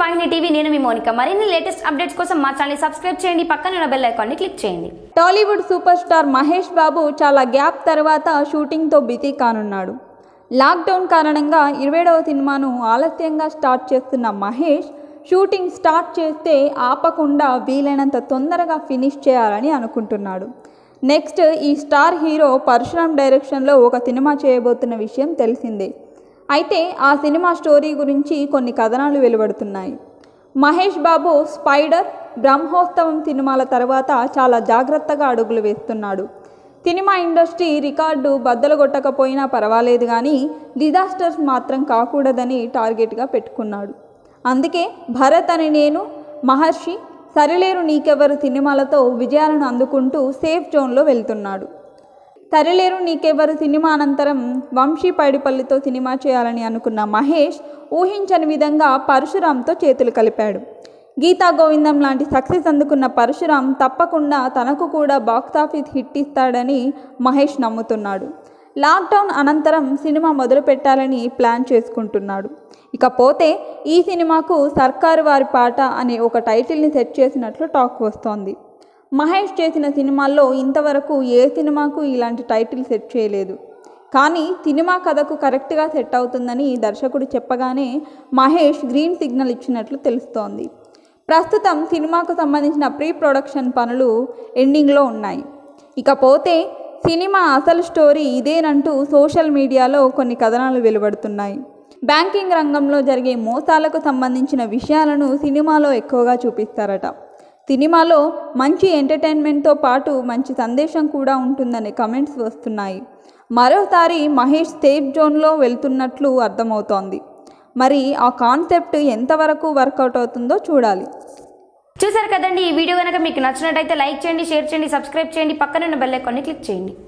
వాహిని TV నేను మీ మోనిక మరిన్ని లేటెస్ట్ అప్డేట్స్ కోసం మా ఛానల్ సబ్స్క్రైబ్ చేయండి పక్కన ఉన్న బెల్ ఐకాన్ని క్లిక్ చేయండి టాలీవుడ్ సూపర్ స్టార్ మహేష్ బాబు చాలా గ్యాప్ తర్వాత షూటింగ్తో బిజీ కానున్నాడు లాక్డౌన్ కారణంగా ఇరవైడవ సినిమాను ఆలస్యంగా స్టార్ట్ చేస్తున్న మహేష్ షూటింగ్ స్టార్ట్ చేస్తే ఆపకుండా వీలైనంత తొందరగా ఫినిష్ చేయాలని అనుకుంటున్నాడు నెక్స్ట్ ఈ స్టార్ హీరో పరశురామ్ డైరెక్షన్లో ఒక సినిమా చేయబోతున్న విషయం తెలిసిందే అయితే ఆ సినిమా స్టోరీ గురించి కొన్ని కథనాలు వెలువడుతున్నాయి మహేష్ బాబు స్పైడర్ బ్రహ్మోత్సవం సినిమాల తర్వాత చాలా జాగ్రత్తగా అడుగులు వేస్తున్నాడు సినిమా ఇండస్ట్రీ రికార్డు బద్దలుగొట్టకపోయినా పర్వాలేదు కానీ డిజాస్టర్స్ మాత్రం కాకూడదని టార్గెట్గా పెట్టుకున్నాడు అందుకే భరత్ అని నేను మహర్షి సరిలేరు నీకెవరు సినిమాలతో విజయాలను అందుకుంటూ సేఫ్ జోన్లో వెళ్తున్నాడు తరిలేరు నీకెవరు సినిమా అనంతరం వంశీ పైడిపల్లితో సినిమా చేయాలని అనుకున్న మహేష్ ఊహించని విధంగా పరశురాంతో చేతులు కలిపాడు గీతా గోవిందం లాంటి సక్సెస్ అందుకున్న పరశురాం తప్పకుండా తనకు కూడా బాక్సాఫీస్ హిట్ ఇస్తాడని మహేష్ నమ్ముతున్నాడు లాక్డౌన్ అనంతరం సినిమా మొదలు పెట్టాలని ప్లాన్ చేసుకుంటున్నాడు ఇకపోతే ఈ సినిమాకు సర్కారు వారి పాట అనే ఒక టైటిల్ని సెట్ చేసినట్లు టాక్ వస్తోంది మహేష్ చేసిన సినిమాల్లో ఇంతవరకు ఏ సినిమాకు ఇలాంటి టైటిల్ సెట్ చేయలేదు కానీ సినిమా కథకు కరెక్ట్గా సెట్ అవుతుందని దర్శకుడు చెప్పగానే మహేష్ గ్రీన్ సిగ్నల్ ఇచ్చినట్లు తెలుస్తోంది ప్రస్తుతం సినిమాకు సంబంధించిన ప్రీ ప్రొడక్షన్ పనులు ఎండింగ్లో ఉన్నాయి ఇకపోతే సినిమా అసలు స్టోరీ ఇదేనంటూ సోషల్ మీడియాలో కొన్ని కథనాలు వెలువడుతున్నాయి బ్యాంకింగ్ రంగంలో జరిగే మోసాలకు సంబంధించిన విషయాలను సినిమాలో ఎక్కువగా చూపిస్తారట సినిమాలో మంచి ఎంటర్టైన్మెంట్తో పాటు మంచి సందేశం కూడా ఉంటుందనే కమెంట్స్ వస్తున్నాయి మరోసారి మహేష్ సేఫ్ జోన్లో వెళ్తున్నట్లు అర్థమవుతోంది మరి ఆ కాన్సెప్ట్ ఎంతవరకు వర్కౌట్ అవుతుందో చూడాలి చూసారు కదండి ఈ వీడియో కనుక మీకు నచ్చినట్టయితే లైక్ చేయండి షేర్ చేయండి సబ్స్క్రైబ్ చేయండి పక్కన ఉన్న బెల్ ఐకాన్ని క్లిక్ చేయండి